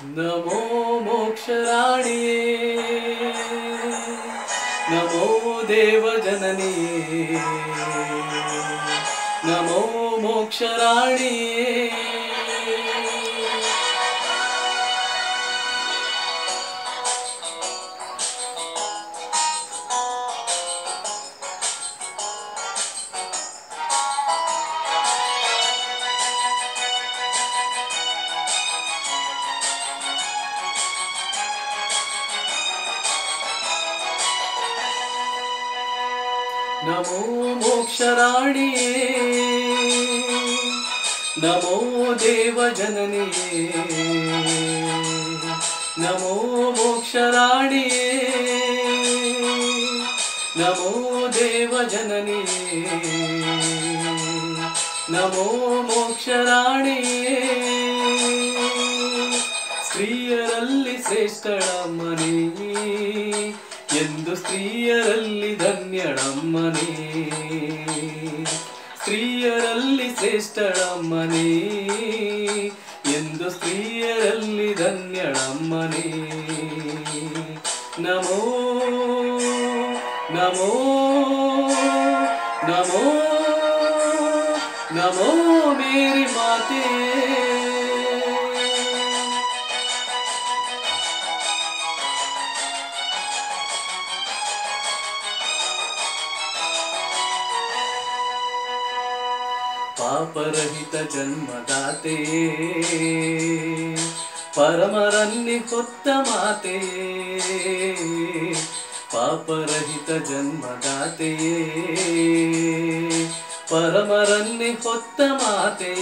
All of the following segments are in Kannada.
ನಮೋ ಮೋಕ್ಷರಾಣಿಯೇ ನಮೋ ದೇವಜನನಿಯೇ ನಮೋ ಮೋಕ್ಷರಾಣಿಯೇ ನಮೋ ಮೋಕ್ಷರಾಣಿಯೇ ನಮೋ ದೇವಜನನಿಯೇ ನಮೋ ಮೋಕ್ಷರಾಣಿಯೇ ನಮೋ ದೇವಜನನಿಯೇ ನಮೋ ಮೋಕ್ಷರಾಣಿಯೇ ಸ್ತ್ರೀಯರಲ್ಲಿ ಶ್ರೇಷ್ಠಳಮ್ಮನೇ ಎಂದು ಸ್ತ್ರೀಯರಲ್ಲಿ ಧನ್ಯಳಮ್ಮನೇ ಸ್ತ್ರೀಯರಲ್ಲಿ ಶ್ರೇಷ್ಠಳಮ್ಮನೇ ಎಂದು ಸ್ತ್ರೀಯರಲ್ಲಿ ಧನ್ಯಳಮ್ಮನೇ ನಮೋ ನಮೋ ನಮೋ ನಮೋ ಮೇರಿ ಮಾತೆ ಪಾಪರಹಿತ ಜನ್ಮದಾತೆ ಪರಮರನ್ನಿ ಹೊತ್ತ ಮಾತೆ ಪಾಪರಹಿತ ಜನ್ಮದಾತೆ ಪರಮರನ್ನಿ ಹೊತ್ತ ಮಾತೆ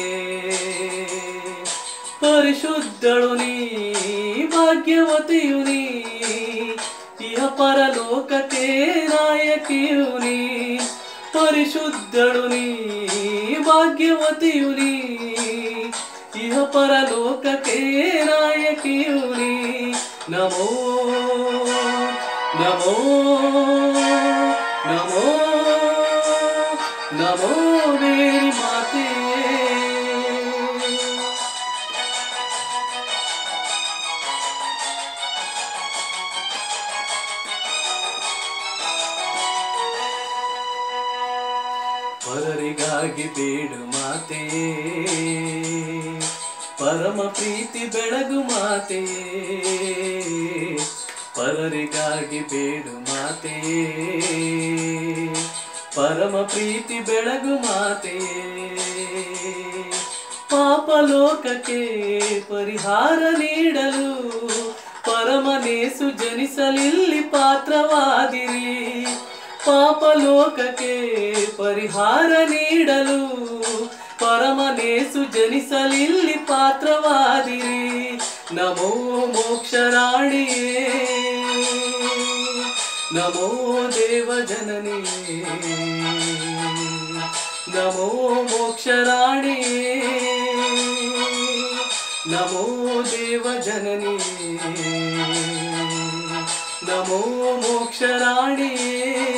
ಪರಿಶುದ್ಧಳು ನೀ ಭಾಗ್ಯವತಿಯು ನೀ ಇಹ ಪರಲೋಕಕ್ಕೆ ನಾಯಕಿಯು ನೀ ಪರಿಶುದ್ಧಳು ನೀ ಭಾಗ್ಯವತಿಯು ನೀ ಇಹ ಪರಲೋಕಕ್ಕೆ ನಾಯಕಿಯು ನೀ ನಮೋ ನಮೋ ನಮೋ ನಮೋ ಮೇರಿ ಮಾತೆ ಪರರಿಗಾಗಿ ಬೇಡು ಮಾತೆ ಪರಮ ಪ್ರೀತಿ ಬೆಳಗು ಮಾತೆ ಪರರಿಗಾಗಿ ಬೇಡು ಮಾತೆ ಪರಮ ಪ್ರೀತಿ ಬೆಳಗು ಮಾತೆ ಪಾಪ ಲೋಕಕ್ಕೆ ಪರಿಹಾರ ನೀಡಲು ಪರಮನೇಸು ಜನಿಸಲಿಲ್ಲಿ ಪಾತ್ರವಾದಿರಿ ಪಾಪ ಲೋಕಕ್ಕೆ ಪರಿಹಾರ ನೀಡಲು ಪರಮನೇಸು ಜನಿಸಲಿಲ್ಲಿ ಪಾತ್ರವಾದಿರಿ ನಮೋ ಮೋಕ್ಷರಾಣಿಯೇ ನಮೋ ದೇವಜನನಿಯೇ ನಮೋ ಮೋಕ್ಷರಾಣಿಯೇ ನಮೋ ದೇವಜನನಿಯೇ ನಮೋ ಮೋಕ್ಷರಾಣಿಯೇ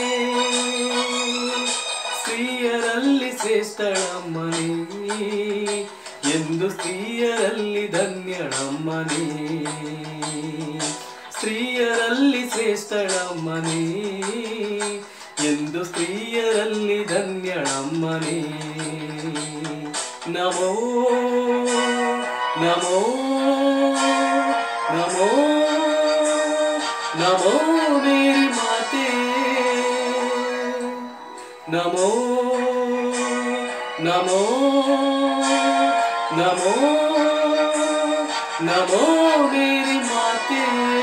ಸ್ತ್ರೀಯರಲ್ಲಿ ಶ್ರೇಷ್ಠಳಮ್ಮನೇ ಎಂದು ಸ್ತ್ರೀಯರಲ್ಲಿ ಧನ್ಯಳಮ್ಮನೇ ಸ್ತ್ರೀಯರಲ್ಲಿ ಶ್ರೇಷ್ಠಳಮ್ಮನೇ ಎಂದು ಸ್ತ್ರೀಯರಲ್ಲಿ ಧನ್ಯಳಮ್ಮನೇ ನಮೋ ನಮೋ ನಮೋ ನಮೋ ಮೇರಿ ಮಾತೆ ನಮೋ ನಮೋ ನಮೋ ನಮೋ ಮೇರಿ ಮಾತೆ